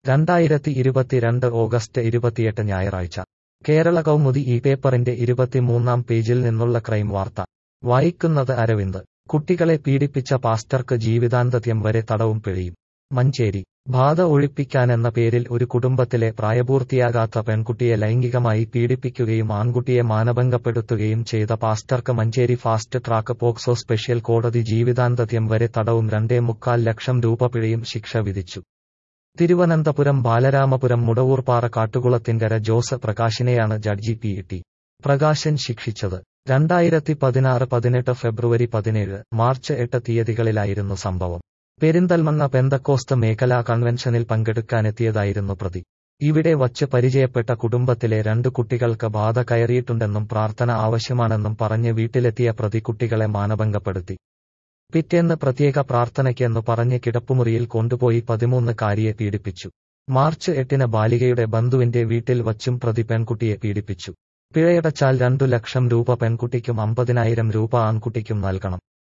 രണ്ടായിരത്തി ഇരുപത്തിരണ്ട് ഓഗസ്റ്റ് ഇരുപത്തിയെട്ട് ഞായറാഴ്ച കേരള കൗമുദി ഈ പേപ്പറിന്റെ ഇരുപത്തിമൂന്നാം പേജിൽ നിന്നുള്ള ക്രൈം വാർത്ത വായിക്കുന്നത് അരവിന്ദ് കുട്ടികളെ പീഡിപ്പിച്ച പാസ്റ്റർക്ക് ജീവിതാന്തത്യം വരെ തടവും പിഴയും മഞ്ചേരി ബാധ ഒഴിപ്പിക്കാനെന്ന പേരിൽ ഒരു കുടുംബത്തിലെ പ്രായപൂർത്തിയാകാത്ത പെൺകുട്ടിയെ ലൈംഗികമായി പീഡിപ്പിക്കുകയും ആൺകുട്ടിയെ മാനഭംഗപ്പെടുത്തുകയും ചെയ്ത പാസ്റ്റർക്ക് Manjeri fast track POCSO special കോടതി ജീവിതാന്തത്യം വരെ തടവും രണ്ടേ മുക്കാൽ ലക്ഷം രൂപ പിഴയും ശിക്ഷ വിധിച്ചു തിരുവനന്തപുരം ബാലരാമപുരം മുടവൂർപ്പാറ കാട്ടുകുളത്തിങ്കര ജോസ് പ്രകാശിനെയാണ് ജഡ്ജി പി ടി പ്രകാശൻ ശിക്ഷിച്ചത് രണ്ടായിരത്തി പതിനാറ് പതിനെട്ട് ഫെബ്രുവരി പതിനേഴ് മാർച്ച് എട്ട് തീയതികളിലായിരുന്നു സംഭവം പെരിന്തൽമണ്ണ പെന്തക്കോസ്ത് മേഖലാ കൺവെൻഷനിൽ പങ്കെടുക്കാനെത്തിയതായിരുന്നു പ്രതി ഇവിടെ വച്ച് പരിചയപ്പെട്ട കുടുംബത്തിലെ രണ്ട് കുട്ടികൾക്ക് ബാധ കയറിയിട്ടുണ്ടെന്നും പ്രാർത്ഥന ആവശ്യമാണെന്നും പറഞ്ഞ് വീട്ടിലെത്തിയ പ്രതി കുട്ടികളെ മാനഭംഗപ്പെടുത്തി പിറ്റേന്ന് പ്രത്യേക പ്രാർത്ഥനയ്ക്കെന്നു പറഞ്ഞ് കിടപ്പുമുറിയിൽ കൊണ്ടുപോയി പതിമൂന്നുകാരിയെ പീഡിപ്പിച്ചു മാർച്ച് എട്ടിന് ബാലികയുടെ ബന്ധുവിന്റെ വീട്ടിൽ വച്ചും പ്രതി പെൺകുട്ടിയെ പീഡിപ്പിച്ചു പിഴയടച്ചാൽ രണ്ടു ലക്ഷം രൂപ പെൺകുട്ടിക്കും അമ്പതിനായിരം രൂപ ആൺകുട്ടിക്കും നൽകണം